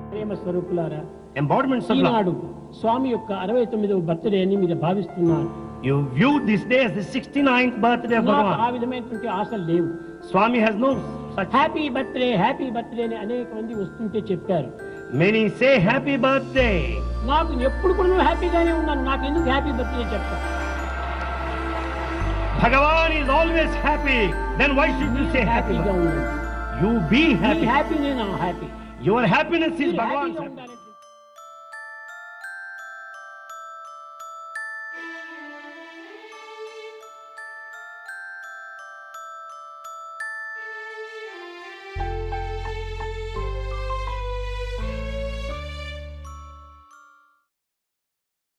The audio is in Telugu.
ప్రేమ స్వరూపులారా embodiments of love. ఈనాడు స్వామి యొక్క అరవై తొమ్మిదవ బర్త్డే అని మీరు భావిస్తున్నారు You view this day as the 69th birthday of నాకు ఆ Bhagavan. విధమైనటువంటి ఆశలు లేవు Swami has no such. Happy birthday happy birthday అని అనేక మంది వస్తుంటే చెప్పారు Many say happy birthday. నాకు ఎప్పుడు కూడా నువ్వు హ్యాపీగానే ఉన్నాను నాకు ఎందుకు హ్యాపీ బర్త్డే చెప్తా Bhagavan is always happy. Then why should you say happy? హ్యాపీగా birthday? ఉండండి You be నీ happy. హ్యాపీ నేను హ్యాపీ Your happiness is మీరు Bhagavan's హ్యాపీగా happiness. ఉండాలి